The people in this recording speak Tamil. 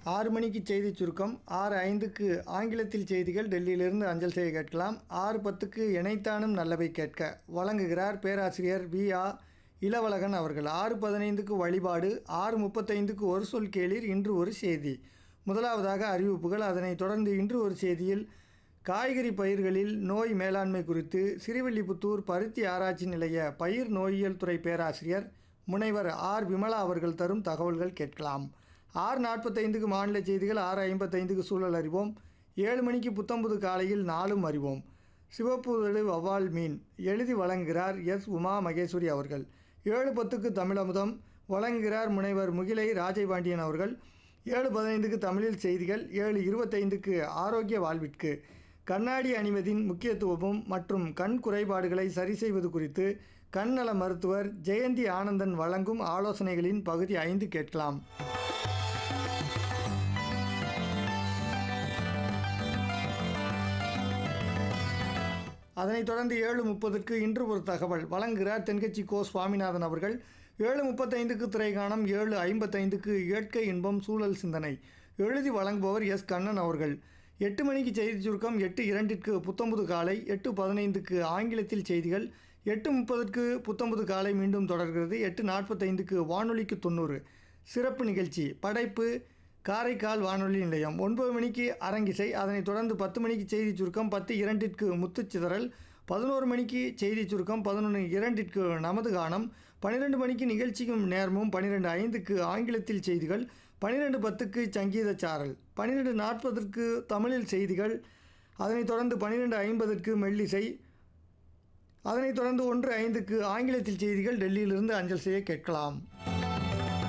ஆறு மணிக்கு செய்தி சுருக்கம் ஆறு ஐந்துக்கு ஆங்கிலத்தில் செய்திகள் டெல்லியிலிருந்து அஞ்சல் செய்ய கேட்கலாம் ஆறு பத்துக்கு இணைத்தானும் நல்லவை கேட்க வழங்குகிறார் பேராசிரியர் வி ஆ இளவழகன் அவர்கள் ஆறு பதினைந்துக்கு வழிபாடு ஆறு முப்பத்தைந்துக்கு ஒரு சொல் கேளீர் இன்று ஒரு செய்தி முதலாவதாக அறிவிப்புகள் அதனைத் தொடர்ந்து இன்று ஒரு செய்தியில் காய்கறி பயிர்களில் நோய் மேலாண்மை குறித்து சிறுவில்லிபுத்தூர் பருத்தி ஆராய்ச்சி நிலைய பயிர் நோயியல் துறை பேராசிரியர் முனைவர் ஆர் விமலா அவர்கள் தரும் தகவல்கள் கேட்கலாம் ஆறு நாற்பத்தைந்துக்கு மாநில செய்திகள் ஆறு ஐம்பத்தைந்துக்கு சூழல் அறிவோம் ஏழு மணிக்கு புத்தம்புது காலையில் நாளும் அறிவோம் சிவப்பு இதழு வவ்வால் மீன் எழுதி வழங்குகிறார் எஸ் உமா மகேஸ்வரி அவர்கள் ஏழு பத்துக்கு தமிழமுதம் வழங்குகிறார் முனைவர் முகிலை ராஜபாண்டியன் அவர்கள் ஏழு பதினைந்துக்கு தமிழில் செய்திகள் ஏழு இருபத்தைந்துக்கு ஆரோக்கிய வாழ்விற்கு கண்ணாடி அணிவதின் முக்கியத்துவமும் மற்றும் கண் குறைபாடுகளை சரி செய்வது குறித்து கண்ணல மருத்துவர் ஜெயந்தி ஆனந்தன் வழங்கும் ஆலோசனைகளின் பகுதி ஐந்து கேட்கலாம் அதனைத் தொடர்ந்து ஏழு முப்பதுக்கு இன்று ஒரு தகவல் வழங்குகிறார் தென்கட்சி கோ சுவாமிநாதன் அவர்கள் ஏழு முப்பத்தைந்துக்கு திரைகாணம் ஏழு ஐம்பத்தைந்துக்கு இயற்கை இன்பம் சூழல் சிந்தனை எழுதி வழங்குபவர் எஸ் கண்ணன் அவர்கள் எட்டு மணிக்கு செய்தி சுருக்கம் எட்டு இரண்டிற்கு புத்தம்புது காலை எட்டு பதினைந்துக்கு ஆங்கிலத்தில் செய்திகள் எட்டு முப்பதுக்கு புத்தம்புது காலை மீண்டும் தொடர்கிறது எட்டு நாற்பத்தைந்துக்கு வானொலிக்கு தொண்ணூறு சிறப்பு நிகழ்ச்சி படைப்பு காரைக்கால் வானொலி நிலையம் ஒன்பது மணிக்கு அரங்கிசை அதனைத் தொடர்ந்து பத்து மணிக்கு செய்தி சுருக்கம் பத்து இரண்டிற்கு முத்துச்சிதறல் பதினோரு மணிக்கு செய்தி சுருக்கம் பதினொன்று இரண்டிற்கு நமது கானம் பன்னிரெண்டு மணிக்கு நிகழ்ச்சிக்கும் நேரமும் பன்னிரெண்டு ஐந்துக்கு ஆங்கிலத்தில் செய்திகள் பன்னிரெண்டு பத்துக்கு சங்கீத சாரல் பன்னிரெண்டு நாற்பதற்கு தமிழில் செய்திகள் அதனைத் தொடர்ந்து பன்னிரெண்டு ஐம்பதுக்கு மெல்லிசை அதனைத் தொடர்ந்து ஒன்று ஐந்துக்கு ஆங்கிலத்தில் செய்திகள் டெல்லியிலிருந்து அஞ்சல் செய்ய கேட்கலாம்